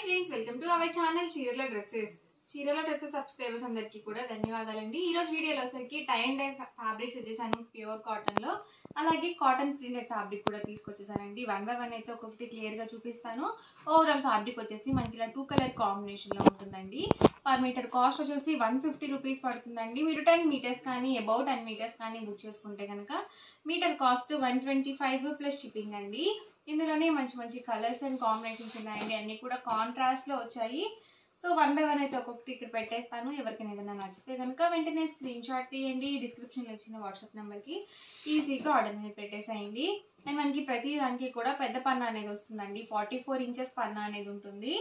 friends welcome to our channel చీరల dresses చీరల dresses subscribers అందరికీ కూడా ధన్యవాదాలండి ఈ రోజు వీడియోలో వచ్చేసరికి టై అండ్ డై ఫ్యాబ్రిక్స్ వచ్చేసాను ప్యూర్ కాటన్ లో అలాగే కాటన్ ప్రింటెడ్ ఫ్యాబ్రిక్ కూడా తీసుకొచ్చేసానండి వన్ బై వన్ అయితే ఒక్కొక్కటి క్లియర్ గా చూపిస్తాను ఓవరాల్ ఫ్యాబ్రిక్ వచ్చేసి మనకి ఇలా టూ కలర్ కాంబినేషన్ లో ఉంటుందండి పర్ మీటర్ కాస్ట్ వచ్చేసి వన్ ఫిఫ్టీ రూపీస్ పడుతుందండి మీరు టెన్ మీటర్స్ కానీ అబౌట్ టెన్ మీటర్స్ కానీ బుక్ చేసుకుంటే కనుక metre cost one twenty five plus shipping అండి ఇందులోనే మంచి మంచి కలర్స్ అండ్ కాంబినేషన్స్ ఉన్నాయండి అన్ని కూడా కాంట్రాస్ట్ లో వచ్చాయి సో వన్ బై వన్ అయితే ఒక్కొక్కటి ఇక్కడ పెట్టేస్తాను ఎవరికైనా ఏదైనా నచ్చితే కనుక వెంటనే స్క్రీన్ షాట్ తీయండి డిస్క్రిప్షన్లో ఇచ్చిన వాట్సాప్ నెంబర్కి ఈజీగా ఆర్డర్ అనేది పెట్టేసేయండి అండ్ మనకి ప్రతి దానికి కూడా పెద్ద పన్న అనేది వస్తుందండి ఫార్టీ ఫోర్ ఇంచెస్ పన్న అనేది ఉంటుంది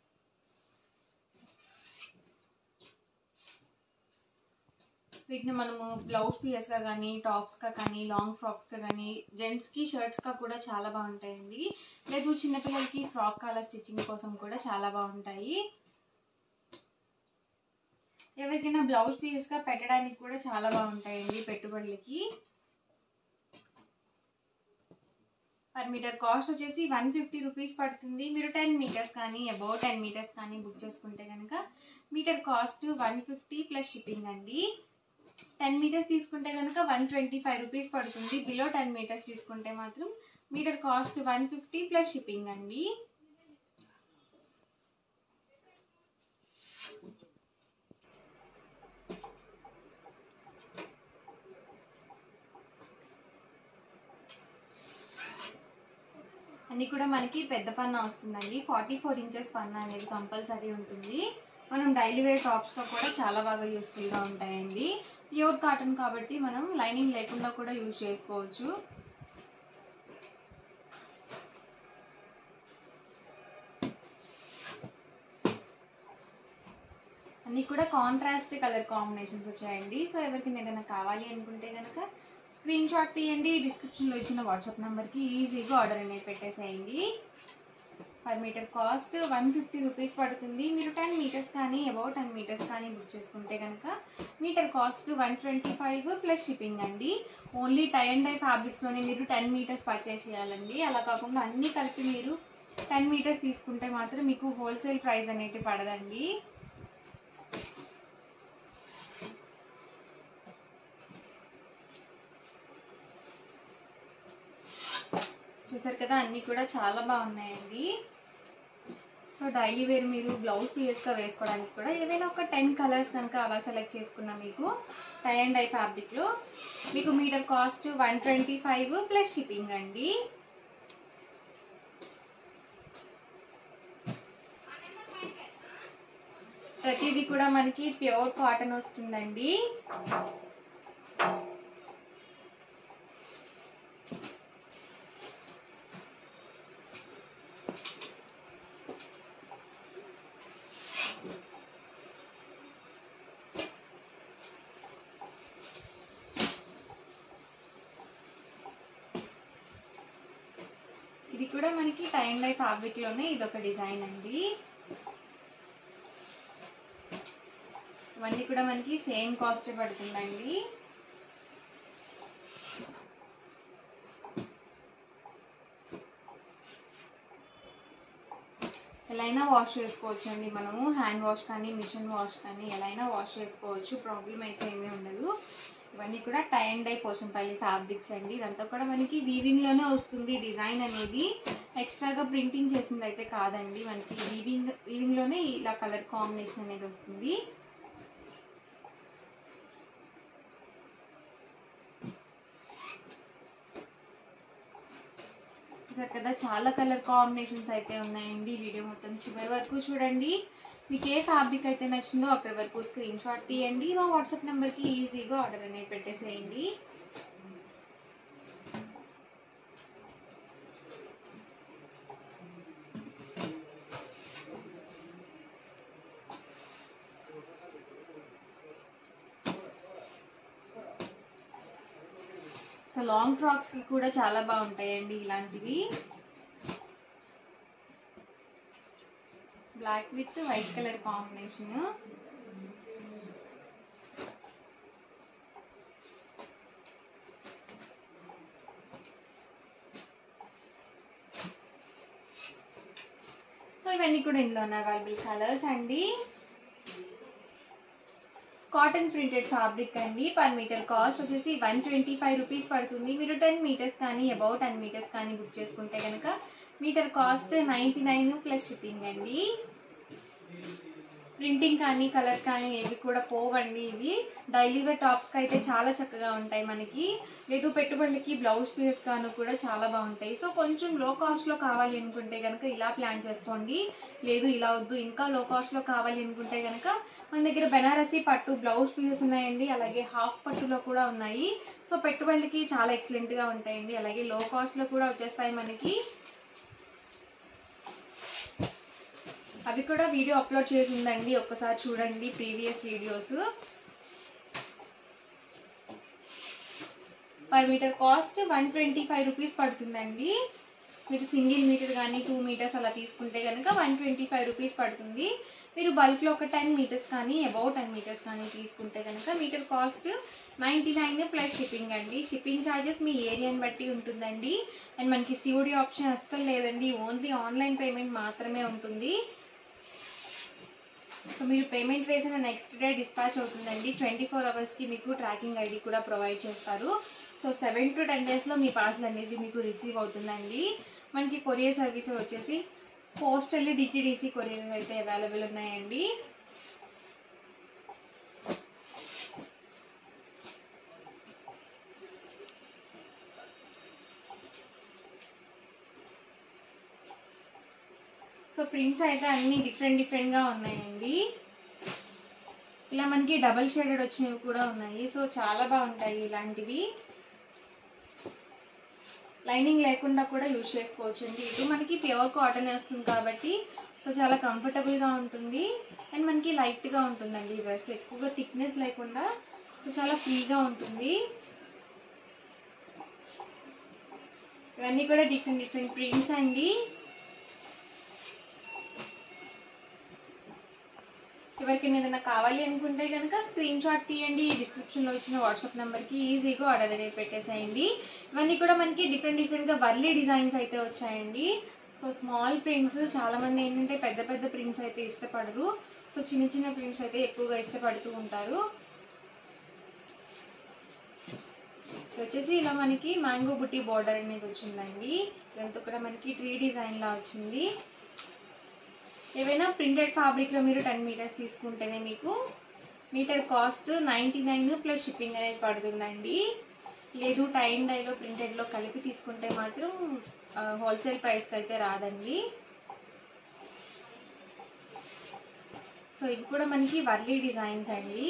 వీటిని మనము బ్లౌజ్ పీసెస్గా కానీ టాప్స్గా కానీ లాంగ్ ఫ్రాక్స్గా కానీ జెంట్స్కి షర్ట్స్గా కూడా చాలా బాగుంటాయండి లేదు చిన్నపిల్లలకి ఫ్రాక్ కాలర్ స్టిచ్చింగ్ కోసం కూడా చాలా బాగుంటాయి ఎవరికైనా బ్లౌజ్ పీసెస్గా పెట్టడానికి కూడా చాలా బాగుంటాయండి పెట్టుబడులకి పర్ మీటర్ కాస్ట్ వచ్చేసి వన్ ఫిఫ్టీ రూపీస్ పడుతుంది మీరు టెన్ మీటర్స్ కానీ అబౌవ్ టెన్ మీటర్స్ కానీ బుక్ చేసుకుంటే కనుక metre cost one fifty plus shipping అండి టెన్ మీటర్స్ తీసుకుంటే కనుక వన్ ట్వంటీ ఫైవ్ రూపీస్ పడుతుంది బిలో టెన్ మీటర్స్ తీసుకుంటే మాత్రం metre cost one fifty plus shipping అండి అన్ని కూడా మనకి పెద్ద పన్న వస్తుందండి ఫార్టీ ఫోర్ ఇంచెస్ పన్న అనేది కంపల్సరీ ఉంటుంది మనం డైలీ వేర్ టాప్స్గా కూడా చాలా బాగా యూస్ఫుల్గా ఉంటాయండి ప్యూర్ కాటన్ కాబట్టి మనం లైనింగ్ లేకుండా కూడా యూజ్ చేసుకోవచ్చు అన్నీ కూడా కాంట్రాస్ట్ కలర్ కాంబినేషన్స్ వచ్చాయండి సో ఎవరికైనా ఏదైనా కావాలి అనుకుంటే కనుక స్క్రీన్ షాట్ తీయండి డిస్క్రిప్షన్లో ఇచ్చిన వాట్సాప్ నెంబర్కి ఈజీగా ఆర్డర్ అనేది పెట్టేసేయండి per metre cost one fifty rupees పడుతుంది మీరు టెన్ మీటర్స్ కానీ అబౌట్ టెన్ మీటర్స్ కానీ బుక్ చేసుకుంటే కనుక metre cost one twenty five plus shipping అండి ఓన్లీ టై అండ్ డై ఫ్యాబ్రిక్స్లోనే మీరు టెన్ మీటర్స్ పర్చేస్ చేయాలండి అలా కాకుండా అన్నీ కలిపి మీరు టెన్ మీటర్స్ తీసుకుంటే మాత్రం మీకు హోల్సేల్ ప్రైస్ అనేది పడదండి చూసారు కదా అన్నీ కూడా చాలా బాగున్నాయండి సో డైలీ వేర్ మీరు బ్లౌజ్ పీసెస్గా వేసుకోవడానికి కూడా ఏవైనా ఒక టెన్ కలర్స్ కనుక అలా సెలెక్ట్ చేసుకున్నా మీకు టై అండ్ డై ఫ్యాబ్రిక్లో మీకు metre cost one twenty five plus shipping అండి ప్రతిదీ కూడా మనకి ప్యూర్ కాటన్ వస్తుందండి ఇది కూడా మనకి టై అండ్ డై ఫ్యాబ్రిక్ లోనే ఇది ఒక డిజైన్ అండి ఇవన్నీ కూడా మనకి సేమ్ కాస్ట్ పడుతుందండి ఎలా అయినా వాష్ చేసుకోవచ్చు అండి మనము హ్యాండ్ వాష్ కానీ మిషన్ వాష్ కానీ ఎలా అయినా వాష్ చేసుకోవచ్చు ప్రాబ్లం అయితే ఏమీ ఉండదు ఇవన్నీ కూడా tie and dye Pochampally fabrics అండి ఇదంతా కూడా మనకి వీవింగ్లోనే వస్తుంది డిజైన్ అనేది ఎక్స్ట్రాగా ప్రింటింగ్ చేసింది అయితే కాదండి మనకి వీవింగ్ వీవింగ్లోనే ఇలా కలర్ కాంబినేషన్ అనేది వస్తుంది చూసారు కదా చాలా కలర్ కాంబినేషన్స్ అయితే ఉన్నాయండి వీడియో మొత్తం చివరి వరకు చూడండి మీకు ఏ ఫ్యాబ్రిక్ అయితే నచ్చిందో అక్కడి వరకు స్క్రీన్ షాట్ తీయండి మా వాట్సాప్ నెంబర్కి ఈజీగా ఆర్డర్ అనేది పెట్టేసేయండి సో లాంగ్ ఫ్రాక్స్కి కూడా చాలా బాగుంటాయండి ఇలాంటివి black with white colour combination so so ఇవన్నీ కూడా ఇందులో ఉన్న అవైలబుల్ కలర్స్ అండి కాటన్ ప్రింటెడ్ ఫ్యాబ్రిక్ అండి పర్ మీటర్ కాస్ట్ వచ్చేసి వన్ ట్వంటీ ఫైవ్ రూపీస్ పడుతుంది మీరు టెన్ మీటర్స్ కానీ అబౌట్ టెన్ మీటర్స్ కానీ బుక్ చేసుకుంటే కనుక metre cost ninety nine plus shipping అండి ప్రింటింగ్ కానీ కలర్ కానీ ఏవి కూడా పోవండి ఇవి డైలీ వేర్ టాప్స్కి అయితే చాలా చక్కగా ఉంటాయి మనకి లేదు పెట్టుబడికి బ్లౌజ్ పీసెస్ కానీ కూడా చాలా బాగుంటాయి సో కొంచెం లో కాస్ట్లో కావాలి అనుకుంటే కనుక ఇలా ప్లాన్ చేసుకోండి లేదు ఇలా వద్దు ఇంకా లో కాస్ట్లో కావాలి అనుకుంటే కనుక మన దగ్గర బెనారసీ పట్టు బ్లౌజ్ పీసెస్ ఉన్నాయండి అలాగే హాఫ్ పట్టులో కూడా ఉన్నాయి సో పెట్టుబడికి చాలా ఎక్సలెంట్గా ఉంటాయండి అలాగే లో కాస్ట్లో కూడా వచ్చేస్తాయి మనకి అవి కూడా వీడియో అప్లోడ్ చేసి ఉందండి ఒక్కసారి చూడండి previous videos per metre cost one twenty five rupees పడుతుందండి మీరు సింగిల్ మీటర్ కానీ టూ మీటర్స్ అలా తీసుకుంటే కనుక వన్ ట్వంటీ ఫైవ్ రూపీస్ పడుతుంది మీరు బల్క్లో ఒక టెన్ మీటర్స్ కానీ అబౌట్ టెన్ మీటర్స్ కానీ తీసుకుంటే కనుక metre cost ninety nine plus shipping అండి షిప్పింగ్ ఛార్జెస్ మీ ఏరియాని బట్టి ఉంటుందండి అండ్ మనకి సిఓడి ఆప్షన్ అస్సలు లేదండి ఓన్లీ ఆన్లైన్ పేమెంట్ మాత్రమే ఉంటుంది సో మీరు పేమెంట్ వేసిన నెక్స్ట్ డే డిస్పాచ్ అవుతుందండి ట్వంటీ ఫోర్ అవర్స్కి మీకు ట్రాకింగ్ ఐడి కూడా ప్రొవైడ్ చేస్తారు సో సెవెన్ టు టెన్ డేస్లో మీ పార్సల్ అనేది మీకు రిసీవ్ అవుతుందండి మనకి కొరియర్ సర్వీస్ వచ్చేసి పోస్టల్ డిటిడిసి కొరియర్ అయితే అవైలబుల్ ఉన్నాయండి సో ప్రింట్స్ అయితే అన్ని డిఫరెంట్ డిఫరెంట్గా ఉన్నాయండి ఇలా మనకి డబల్ షేడెడ్ వచ్చినవి కూడా ఉన్నాయి సో చాలా బాగుంటాయి ఇలాంటివి లైనింగ్ లేకుండా కూడా యూజ్ చేసుకోవచ్చు అండి ఇది మనకి ప్యూర్ కాటన్ వస్తుంది కాబట్టి సో చాలా కంఫర్టబుల్గా ఉంటుంది అండ్ మనకి లైట్గా ఉంటుందండి ఈ డ్రెస్ ఎక్కువగా థిక్నెస్ లేకుండా సో చాలా ఫ్రీగా ఉంటుంది ఇవన్నీ కూడా డిఫరెంట్ డిఫరెంట్ ప్రింట్స్ అండి ఎవరికైనా ఏదైనా కావాలి అనుకుంటే కనుక స్క్రీన్ షాట్ తీయండి డిస్క్రిప్షన్లో ఇచ్చిన వాట్సాప్ నెంబర్కి ఈజీగా ఆర్డర్ అనేది పెట్టేసేయండి ఇవన్నీ కూడా మనకి డిఫరెంట్ డిఫరెంట్గా వర్లీ డిజైన్స్ అయితే వచ్చాయండి సో స్మాల్ ప్రింట్స్ చాలామంది ఏంటంటే పెద్ద పెద్ద ప్రింట్స్ అయితే ఇష్టపడరు సో చిన్న చిన్న ప్రింట్స్ అయితే ఎక్కువగా ఇష్టపడుతూ ఉంటారు ఇది వచ్చేసి ఇలా మనకి మ్యాంగో బుట్టి బార్డర్ అనేది వచ్చిందండి ఇదంతా కూడా మనకి ట్రీ డిజైన్లా వచ్చింది ఏవైనా ప్రింటెడ్ ఫ్యాబ్రిక్లో మీరు టెన్ మీటర్స్ తీసుకుంటేనే మీకు metre cost ninety nine plus shipping అనేది పడుతుందండి లేదు టైం డైలో ప్రింటెడ్లో కలిపి తీసుకుంటే మాత్రం హోల్సేల్ ప్రైస్కి అయితే రాదండి సో ఇది కూడా మనకి వర్లీ డిజైన్స్ అండి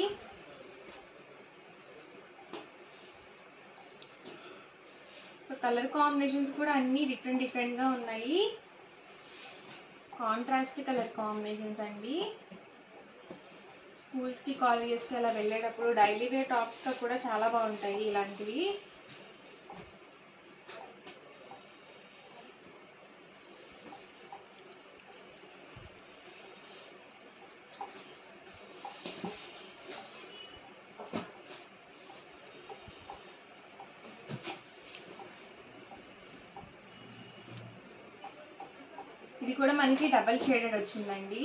సో కలర్ కాంబినేషన్స్ కూడా అన్నీ డిఫరెంట్ డిఫరెంట్గా ఉన్నాయి కాంట్రాస్ట్ కలర్ కాంబినేషన్స్ అండి స్కూల్స్కి కాలేజెస్కి అలా వెళ్ళేటప్పుడు డైలీ వేర్ టాప్స్గా కూడా చాలా బాగుంటాయి ఇలాంటివి ఇది కూడా మనకి డబల్ షేడెడ్ వచ్చిందండి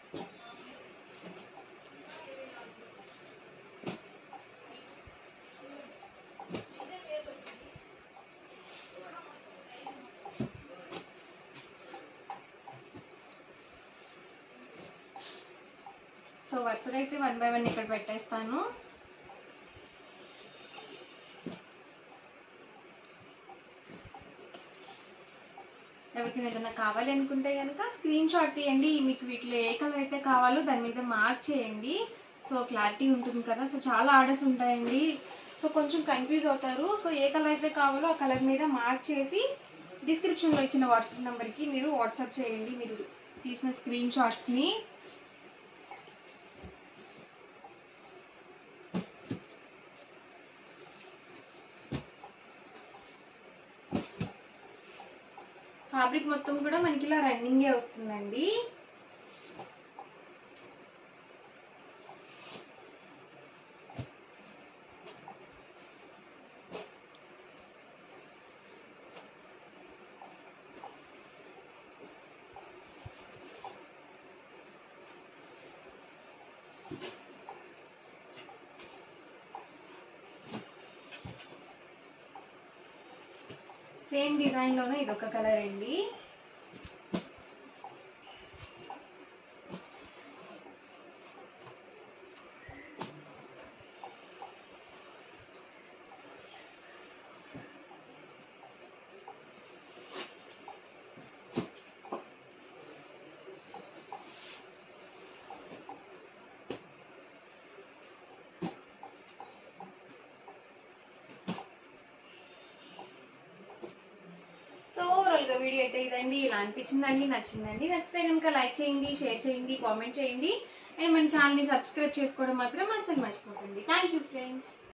సో వరుసగా అయితే వన్ బై వన్ ఇక్కడ పెట్టేస్తాను ఎవరికైనా ఏదైనా కావాలి అనుకుంటే కనుక స్క్రీన్ షాట్ తీయండి మీకు వీటిలో ఏ కలర్ అయితే కావాలో దాని మీద మార్క్ చేయండి సో క్లారిటీ ఉంటుంది కదా సో చాలా ఆర్డర్స్ ఉంటాయండి సో కొంచెం కన్ఫ్యూజ్ అవుతారు సో ఏ కలర్ అయితే కావాలో ఆ కలర్ మీద మార్క్ చేసి డిస్క్రిప్షన్లో ఇచ్చిన వాట్సాప్ నెంబర్కి మీరు వాట్సాప్ చేయండి మీరు తీసిన స్క్రీన్ షాట్స్ని ఫ్యాబ్రిక్ మొత్తం కూడా మనకి ఇలా రన్నింగే వస్తుందండి సేమ్ డిజైన్లోనే ఇది ఒక కలర్ అండి సో ఓవరాల్గా వీడియో అయితే ఇదండి ఇలా అనిపించిందండి నచ్చిందండి నచ్చితే కనుక లైక్ చేయండి షేర్ చేయండి కామెంట్ చేయండి అండ్ మన ఛానల్ని సబ్స్క్రైబ్ చేసుకోవడం మాత్రం అసలు మర్చిపోకండి థ్యాంక్ యూ ఫ్రెండ్స్